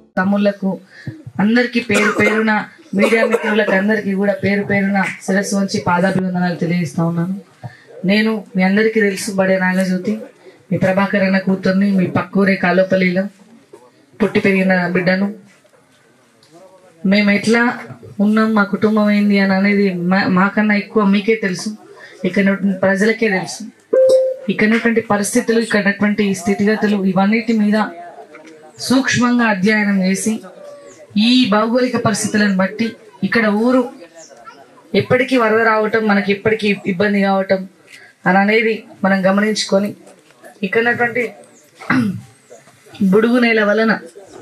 తమ్ముళ్లకు అందరికీ పేరు పేరున మీడియా మిత్రులకు అందరికీ కూడా పేరు పేరున శిరస్సు వంచి పాదాభివందనాలు తెలియజేస్తా ఉన్నాను నేను మీ అందరికీ తెలుసు బడే నాగజ్యోతి మీ ప్రభాకర్ అన్న కూతుర్ని మీ పక్కూరే కాలోపల్లిలో పుట్టి పెరిగిన బిడ్డను మేము ఎట్లా ఉన్నాం మా కుటుంబం ఏంది అని అనేది మా- మాకన్నా ఎక్కువ మీకే తెలుసు ఇక్కడ ఉన్నటువంటి ప్రజలకే తెలుసు ఇక్కడ ఉన్నటువంటి పరిస్థితులు ఇక్కడ ఉన్నటువంటి స్థితిగతులు ఇవన్నిటి మీద సూక్ష్మంగా అధ్యయనం చేసి ఈ భౌగోళిక పరిస్థితులను బట్టి ఇక్కడ ఊరు ఎప్పటికీ వరద రావటం మనకి ఎప్పటికీ ఇబ్బంది కావటం అని అనేది మనం గమనించుకొని ఇక్కడ ఉన్నటువంటి బుడుగు నేల వలన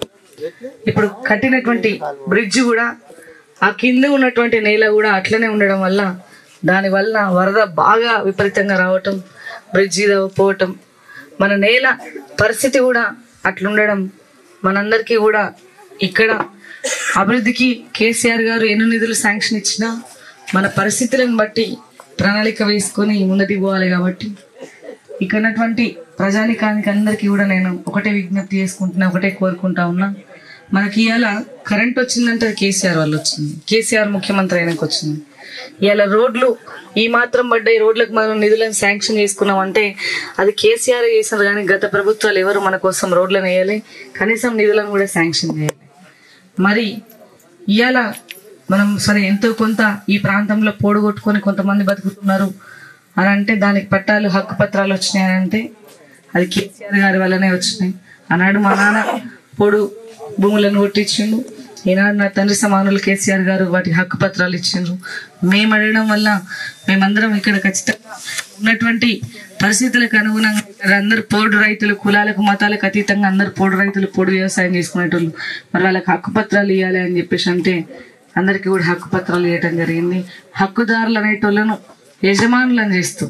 ఇప్పుడు కట్టినటువంటి బ్రిడ్జ్ కూడా ఆ కింద ఉన్నటువంటి నేల కూడా అట్లనే ఉండడం వల్ల దాని వల్ల వరద బాగా విపరీతంగా రావటం బ్రిడ్జి పోవటం మన నేల పరిస్థితి కూడా అట్లుండడం మనందరికీ కూడా ఇక్కడ అభివృద్ధికి కేసీఆర్ గారు ఎన్ని నిధులు శాంక్షన్ ఇచ్చినా మన పరిస్థితులను బట్టి ప్రణాళిక వేసుకొని ముందటికి పోవాలి కాబట్టి ఇక్కడ ఉన్నటువంటి ప్రజానికానికి అందరికీ కూడా నేను ఒకటే విజ్ఞప్తి చేసుకుంటున్నా ఒకటే కోరుకుంటా ఉన్నా మనకి ఇవాళ కరెంట్ వచ్చిందంటే అది కేసీఆర్ వల్ల వచ్చింది కేసీఆర్ ముఖ్యమంత్రి అయినాక వచ్చింది ఇవాళ రోడ్లు ఈ మాత్రం పడ్డాయి రోడ్లకు మనం నిధులను శాంక్షన్ చేసుకున్నాం అంటే అది కేసీఆర్ చేసినారు కానీ గత ప్రభుత్వాలు ఎవరు మన కోసం రోడ్లను వేయాలి కనీసం నిధులను కూడా శాంక్షన్ చేయాలి మరి ఇవాళ మనం సరే ఎంతో కొంత ఈ ప్రాంతంలో పోడుగొట్టుకొని కొంతమంది బతుకుతున్నారు అని అంటే దానికి పట్టాలు హక్కు పత్రాలు వచ్చినాయి అని అంటే అది కేసీఆర్ గారి వల్లనే వచ్చినాయి ఆనాడు మా నాన్న పొడు భూములను కొట్టించిండు ఈనాడు నా తండ్రి సమానులు కేసీఆర్ గారు వాటి హక్కు పత్రాలు ఇచ్చిండ్రు మేము అడగడం వల్ల మేమందరం ఇక్కడ ఖచ్చితంగా ఉన్నటువంటి పరిస్థితులకు అనుగుణంగా ఇక్కడ అందరు పోడు రైతులు కులాలకు మతాలకు అతీతంగా అందరు పోడు రైతులు పోడు వ్యవసాయం చేసుకునేటోళ్ళు మరి వాళ్ళకి హక్కు పత్రాలు ఇవ్వాలి అని చెప్పేసి అంటే అందరికీ కూడా హక్కు పత్రాలు ఇవ్వటం జరిగింది హక్కుదారులు అనేటోళ్ళను యజమానులను చేస్తూ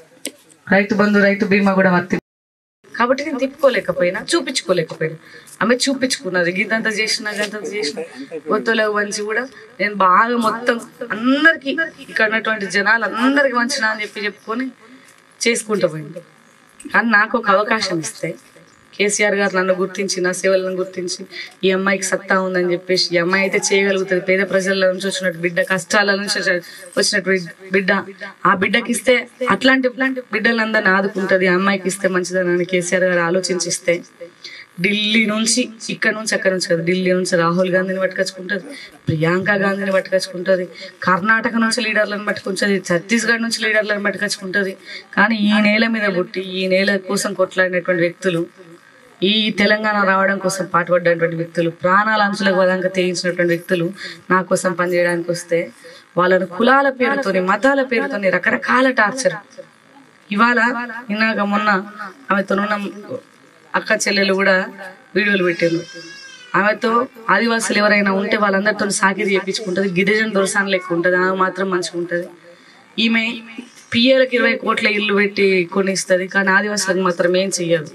రైతు బంధు రైతు బీమా కూడా వర్తి కాబట్టి నేను తిప్పుకోలేకపోయినా చూపించుకోలేకపోయినా ఆమె చూపించుకున్నది గీతంతా చేసిన గంతంత చేసిన గొంతులో వంచి కూడా నేను బాగా మొత్తం అందరికి ఇక్కడ ఉన్నటువంటి జనాలు అందరికి వంచిన అని చెప్పి చెప్పుకొని చేసుకుంటూ పోయింది కానీ నాకు ఒక అవకాశం ఇస్తే కేసీఆర్ గారు నన్ను గుర్తించి నా సేవలను గుర్తించి ఈ అమ్మాయికి సత్తా ఉందని చెప్పేసి ఈ అమ్మాయి అయితే చేయగలుగుతుంది పేద ప్రజల నుంచి వచ్చినట్టు బిడ్డ కష్టాల నుంచి వచ్చి- వచ్చినట్టు బిడ్డ ఆ బిడ్డకి ఇస్తే అట్లాంటి ఇట్లాంటి బిడ్డలందరిని ఆదుకుంటది ఆ అమ్మాయికి ఇస్తే మంచిదని కేసీఆర్ గారు ఆలోచించిస్తే ఢిల్లీ నుంచి ఇక్కడ నుంచి అక్కడ నుంచి కదా ఢిల్లీ నుంచి రాహుల్ గాంధీని పట్టుకొచ్చుకుంటది ప్రియాంక గాంధీని పట్టుకొచ్చుకుంటది కర్ణాటక నుంచి లీడర్లను పట్టుకుంటది ఛత్తీస్గఢ్ నుంచి లీడర్లను పట్టుకొచ్చుకుంటది కానీ ఈ నేల మీద పుట్టి ఈ నేల కోసం కొట్లాడినటువంటి వ్యక్తులు ఈ తెలంగాణ రావడం కోసం పాటుపడ్డటువంటి వ్యక్తులు ప్రాణాల అంచులకు వదంగా తెగించినటువంటి వ్యక్తులు నా కోసం పనిచేయడానికి వస్తే వాళ్ళను కులాల పేరుతోని మతాల పేరుతోని రకరకాల టార్చర్ ఇవాళ ఇన్నాక మొన్న ఆమెతోనున్న అక్క చెల్లెలు కూడా వీడియోలు పెట్టారు ఆమెతో ఆదివాసులు ఎవరైనా ఉంటే వాళ్ళందరితో సాకిరి చేయించుకుంటది గిరిజన దొరసాన్ లెక్క ఉంటది ఆమె మాత్రం మంచిగా ఉంటది ఈమె పిఏలకు ఇరవై కోట్ల ఇల్లు పెట్టి కొనిస్తుంది కానీ ఆదివాసులకు మాత్రం ఏం చెయ్యదు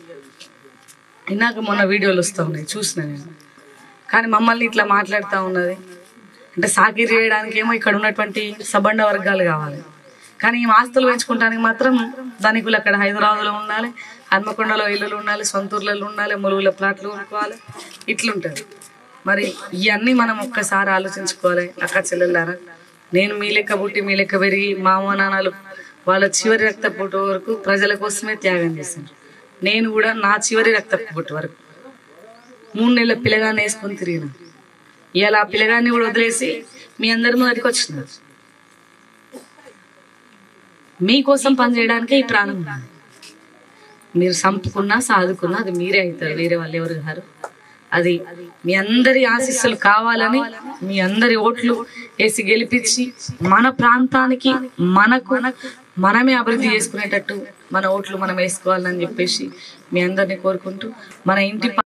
ఇందాక మొన్న వీడియోలు వస్తూ ఉన్నాయి చూసిన నేను కానీ మమ్మల్ని ఇట్లా మాట్లాడుతూ ఉన్నది అంటే సాకిరి చేయడానికి ఏమో ఇక్కడ ఉన్నటువంటి సబండ వర్గాలు కావాలి కానీ ఈ ఆస్తులు పెంచుకోవడానికి మాత్రం ధనికులు అక్కడ హైదరాబాద్లో ఉండాలి హన్మకొండలో ఇల్లులు ఉండాలి సొంతూర్లలో ఉండాలి ములుగుల ప్లాట్లు కొనుక్కోవాలి ఇట్లుంటుంది మరి ఇవన్నీ మనం ఒక్కసారి ఆలోచించుకోవాలి అక్క చెల్లెళ్ళారా నేను మీ లెక్క పుట్టి మీ లెక్క పెరిగి మా అమ్మ నాన్నలు వాళ్ళ చివరి రక్త పుట్టు వరకు ప్రజల కోసమే త్యాగం చేశారు నేను కూడా నా చివరి రక్త పుట్టు వరకు మూడు నెలల పిల్లగాన్ని వేసుకొని తిరిగిన ఇవాళ ఆ పిల్లగాన్ని కూడా వదిలేసి మీ అందరి ముందరికి వచ్చిన మీకోసం పనిచేయడానికే ఈ ప్రాణం ఉంది. మీరు సంపుకున్నా సాదుకున్నా అది మీరే అవుతారు వేరే వాళ్ళు ఎవరు కారు అది మీ అందరి ఆశీస్సులు కావాలని మీ అందరి ఓట్లు వేసి గెలిపించి మన ప్రాంతానికి మనకు మనమే అభివృద్ధి చేసుకునేటట్టు మన ఓట్లు మనం వేసుకోవాలని చెప్పేసి మీ అందరిని కోరుకుంటూ మన ఇంటి